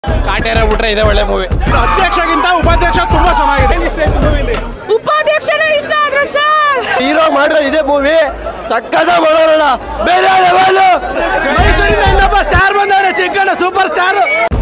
ಕಾಟೇರ ಬಿಟ್ರೆ ಇದೆ ಒಳ್ಳೆ ಮೂವಿ ಅಧ್ಯಕ್ಷಗಿಂತ ಉಪಾಧ್ಯಕ್ಷ ತುಂಬಾ ಚೆನ್ನಾಗಿದೆ ಉಪಾಧ್ಯಕ್ಷನೇ ಇಷ್ಟ ಆದ್ರು ಸರ್ ಹೀರೋ ಮಾಡಿರೋ ಇದೇ ಮೂವಿ ಸಕ್ಕದ ಮಾಡೋಣ ಬೇರೆ ಲೆವೆಲ್ ಮೈಸೂರಿಂದ ಇನ್ನೊಬ್ಬ ಸ್ಟಾರ್ ಬಂದವರೆ ಚಿಕ್ಕಣ್ಣ ಸೂಪರ್ ಸ್ಟಾರ್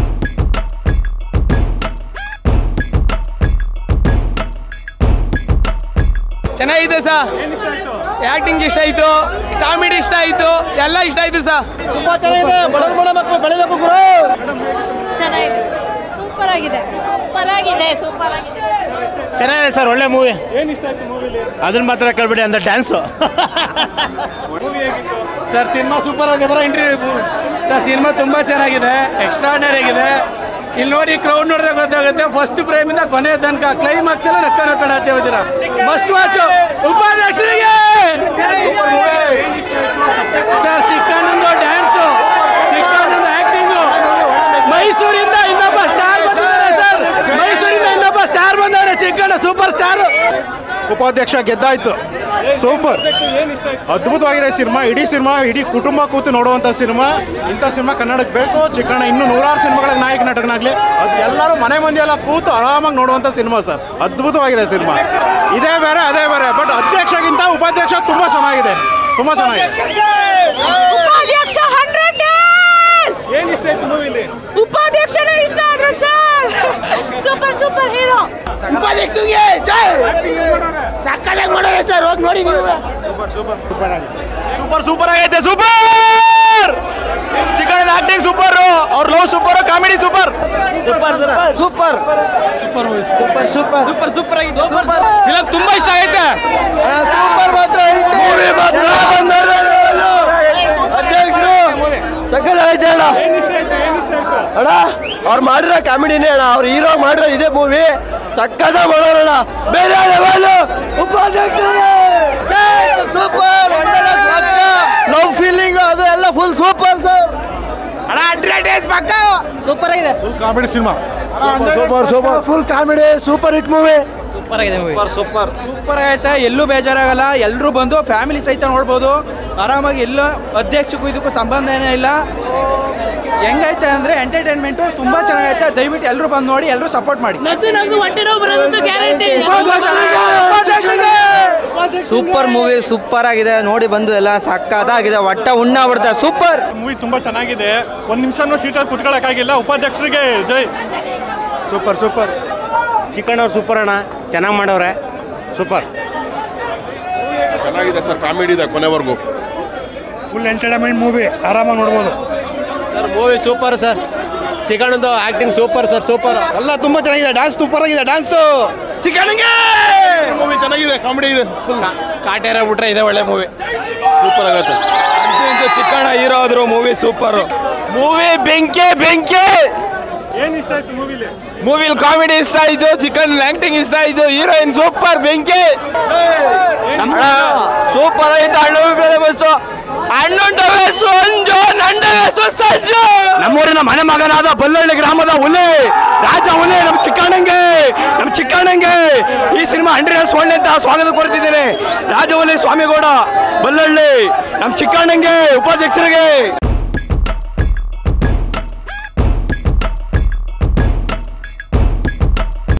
ಚೆನ್ನಾಗಿದೆ ಸಾ ಆಕ್ಟಿಂಗ್ ಇಷ್ಟ ಆಯ್ತು ಕಾಮಿಡಿ ಇಷ್ಟ ಆಯ್ತು ಎಲ್ಲ ಇಷ್ಟ ಆಯ್ತು ಸಾ ತುಂಬಾ ಚೆನ್ನಾಗಿದೆ ಬಡವ್ರ ಬಡ ಮಕ್ಕಳು ಬೆಳಿಬೇಕು ಗುರು ಚೆನ್ನಾಗಿದೆ ಸೂಪರ್ ಆಗಿದೆ ಸೂಪರ್ ಆಗಿದೆ ಸೂಪರ್ ಆಗಿದೆ ಚೆನ್ನಾಗಿದೆ ಸರ್ ಒಳ್ಳೆ ಮೂವಿ ಅದನ್ನ ಮಾತ್ರ ಕೇಳ್ಬಿಡಿ ಅಂತ ಡ್ಯಾನ್ಸು ಸರ್ ಸಿನಿಮಾ ಸೂಪರ್ ಆಗಿದೆ ಬರೋ ಎಂಟ್ರಿ ಸರ್ ಸಿನಿಮಾ ತುಂಬಾ ಚೆನ್ನಾಗಿದೆ ಎಕ್ಸ್ಟ್ರಾರ್ಡನರಿ ಆಗಿದೆ ಇಲ್ಲಿ ನೋಡಿ ಕ್ರೌಡ್ ನೋಡಿದ್ರೆ ಗೊತ್ತಾಗುತ್ತೆ ಫಸ್ಟ್ ಫ್ರೇಮ್ ಇಂದ ಕೊನೆ ತನಕ ಕ್ಲೈಮಾಕ್ಸ್ ಎಲ್ಲ ನಕ್ಕ ನಕ್ಕಡ ಆಚೆ ಹೋಗ್ತೀರಾ ಮಸ್ಟ್ ವಾಚ್ ಉಪಾಧ್ಯಕ್ಷರಿಗೆ ಸರ್ ಚಿಕ್ಕಣ್ಣಂದು ಡ್ಯಾನ್ಸು ಚಿಕ್ಕಣ್ಣಂದು ಆಕ್ಟಿಂಗು ಮೈಸೂರಿಂದ ಇನ್ನೊಬ್ಬ ಸ್ಟಾರ್ ಬಂದಿದ್ದಾರೆ ಸರ್ ಮೈಸೂರಿಂದ ಇನ್ನೊಬ್ಬ ಸ್ಟಾರ್ ಬಂದವರೆ ಚಿಕ್ಕಣ್ಣ ಸೂಪರ್ ಸ್ಟಾರ್ ಉಪಾಧ್ಯಕ್ಷ ಗೆದ್ದಾಯ್ತು ಸೂಪರ್ ಅದ್ಭುತವಾಗಿದೆ ಸಿನಿಮಾ ಇಡೀ ಸಿನಿಮಾ ಇಡೀ ಕುಟುಂಬ ಕೂತು ನೋಡುವಂಥ ಸಿನಿಮಾ ಇಂಥ ಸಿನಿಮಾ ಕನ್ನಡಕ್ಕೆ ಬೇಕು ಚಿಕ್ಕಣ್ಣ ಇನ್ನೂ ನೂರಾರು ಸಿನಿಮಾಗಳ ನಾಯಕ ನಟನಾಗಲಿ ಅದು ಎಲ್ಲರೂ ಮನೆ ಮಂದಿ ಎಲ್ಲ ಕೂತು ಆರಾಮಾಗಿ ನೋಡುವಂಥ ಸಿನಿಮಾ ಸರ್ ಅದ್ಭುತವಾಗಿದೆ ಸಿನಿಮಾ ಇದೇ ಬೇರೆ ಅದೇ ಬೇರೆ ಬಟ್ ಅಧ್ಯಕ್ಷಗಿಂತ ಉಪಾಧ್ಯಕ್ಷ ತುಂಬ ಚೆನ್ನಾಗಿದೆ ತುಂಬ ಚೆನ್ನಾಗಿದೆ ಉಪಾಧ್ಯಕ್ಷ ಹಂಡ್ರೆಡ್ ಉಪಾಧ್ಯಕ್ಷನೇ ಇಷ್ಟ ಆದ್ರು ಸರ್ ಸೂಪರ್ ಸೂಪರ್ ಹೀರೋ ಉಪಾಧ್ಯಕ್ಷರಿಗೆ ಜೈ ಸಕ್ಕದಾಗಿ ಮಾಡೋಣ ಸರ್ ಹೋಗಿ ನೋಡಿ ನೀವು ಸೂಪರ್ ಸೂಪರ್ ಆಗೈತೆ ಸೂಪರ್ ಚಿಕನ್ ಆಕ್ಟಿಂಗ್ ಸೂಪರ್ ಅವ್ರ love super comedy super super super super super super super ಆಗಿದೆ ಸೂಪರ್ ಫಿಲಮ್ ತುಂಬಾ ಇಷ್ಟ ಆಗೈತೆ ಸೂಪರ್ ಮಾತ್ರ ಮೂವಿ ಮಾತ್ರ ಅಧ್ಯಕ್ಷರು ಸಕ್ಕದಾಗೈತೆ ಅಣ್ಣ ಅಣ್ಣ ಅವ್ರು ಮಾಡಿರೋ ಕಾಮಿಡಿನೇ ಅಣ್ಣ ಅವ್ರು ಹೀರೋ ಮಾಡಿರೋ ಇದೇ ಮೂವಿ ಸಕ್ಕದ ಮಾಡೋಣ ಬೇರೆ ಲೆವೆಲ್ ಉಪಾಧ್ಯಕ್ಷರು ಸೂಪರ್ ಲವ್ ಫೀಲಿಂಗ್ ಅದು ಎಲ್ಲ ಫುಲ್ ಸೂಪರ್ ಸರ್ ಸೂಪರ್ ಆಗಿದೆ comedy cinema super super full comedy super hit movie super ಆಗೈತೆ ಎಲ್ಲೂ ಬೇಜಾರಾಗಲ್ಲ ಎಲ್ಲರೂ ಬಂದು ಫ್ಯಾಮಿಲಿ ಸಹಿತ ನೋಡ್ಬೋದು ಆರಾಮಾಗಿ ಎಲ್ಲೂ ಅಧ್ಯಕ್ಷಕ್ಕೂ ಇದಕ್ಕೂ ಸಂಬಂಧ ಏನೇ ಇಲ್ಲ ಹೆಂಗೈತೆ ಅಂದರೆ ಎಂಟರ್ಟೈನ್ಮೆಂಟು ತುಂಬ ಚೆನ್ನಾಗೈತೆ ದಯವಿಟ್ಟು ಎಲ್ಲರೂ ಬಂದು ನೋಡಿ ಎಲ್ಲರೂ ಸಪೋರ್ಟ್ ಮಾಡಿ ನಗ್ದು ನಗ್ದು ಹೊಟ್ಟೆ ನೋವು ಬರೋದಂತೂ ಗ್ಯಾರಂಟಿ ಸೂಪರ್ ಮೂವಿ ಸೂಪರ್ ಆಗಿದೆ ನೋಡಿ ಬಂದು ಎಲ್ಲ ಸಕ್ಕತ್ತಾಗಿದೆ ಒಟ್ಟ ಉಣ್ಣ ಬಿಡ್ತಾರೆ ಸೂಪರ್ ಮೂವಿ ತುಂಬ ಚೆನ್ನಾಗಿದೆ ಒಂದು ನಿಮಿಷನೂ ಸೀಟಲ್ಲಿ ಕುತ್ಕೊಳ್ಳೋಕ್ಕಾಗಿಲ್ಲ ಉಪಾಧ್ಯಕ್ಷರಿಗೆ ಜೈ ಸೂಪರ್ ಸೂಪರ್ ಚಿಕನ್ ಅವ್ರು ಸೂಪರ್ ಅಣ್ಣ ಚೆನ್ನಾಗಿ ಮಾಡವ್ರೆ ಸೂಪರ್ ಚೆನ್ನಾಗಿದೆ ಸರ್ ಕಾಮಿಡಿ ಇದೆ ಕೊನೆವರೆಗೂ ಫುಲ್ ಎಂಟರ್ಟೈನ್ಮೆಂಟ್ ಮೂವಿ ಆರಾಮಾಗಿ ನೋಡ್ಬೋದು ಸರ್ ಮೂವಿ ಸೂಪರ್ ಸರ್ ಚಿಕಣ್ಣದು ಆಕ್ಟಿಂಗ್ ಸೂಪರ್ ಸರ್ ಸೂಪರ್ ಎಲ್ಲ ತುಂಬ ಚೆನ್ನಾಗಿದೆ ಡ್ಯಾನ್ಸ್ ಸೂಪರ್ ಆಗಿದೆ ಡ್ಯಾನ್ಸು ಚಿಕನ್ಗೆ ಮೂವಿ ಚೆನ್ನಾಗಿದೆ ಕಾಮಿಡಿ ಇದೆ ಫುಲ್ ಕಾಟೇರ ಬಿಟ್ರೆ ಇದೆ ಒಳ್ಳೆ ಮೂವಿ ಸೂಪರ್ ಆಗತ್ತೆ ಅಂತೂ ಇಂತೂ ಚಿಕ್ಕಣ್ಣ ಹೀರೋ ಆದ್ರು ಮೂವಿ ಸೂಪರ್ ಮೂವಿ ಬೆಂಕಿ ಬೆಂಕಿ ಮೂವಿಲಿ ಕಾಮಿಡಿ ಇಷ್ಟ ಆಯ್ತು ಚಿಕನ್ ಆಕ್ಟಿಂಗ್ ಇಷ್ಟ ಆಯ್ತು ಹೀರೋಯಿನ್ ಸೂಪರ್ ಬೆಂಕಿ ಸೂಪರ್ ಆಯ್ತು ಅಣ್ಣ ಬಸ್ಸು ಅಣ್ಣಂಡ ವಯಸ್ಸು ಅಂಜು ನಂಡ ವಯಸ್ಸು ಸಜ್ಜು ನಮ್ಮೂರಿನ ಮನೆ ಮಗನಾದ ಬಲ್ಲಳ್ಳಿ ಗ್ರಾಮದ ಹುಲಿ ರಾಜ ಹುಲಿ ನಮ್ಮ ಚಿಕ್ಕಣ್ಣಂಗೆ ನಮ್ಮ ಚಿಕ್ಕಣ್ಣಂಗೆ ಈ ಸಿನಿಮಾ ಹಂಡ್ರೆಡ್ ಸೊಳ್ಳೆ ಅಂತ ಸ್ವಾಗತ ಕೋರ್ತಿದ್ದೇನೆ ರಾಜ ಹುಲಿ ಸ್ವಾಮಿಗೌಡ ಬಲ್ಲಳ್ಳಿ ನಮ್ಮ ಚಿಕ್ಕಣ್ಣಂಗೆ ಉಪಾಧ್ಯಕ್ಷರಿಗೆ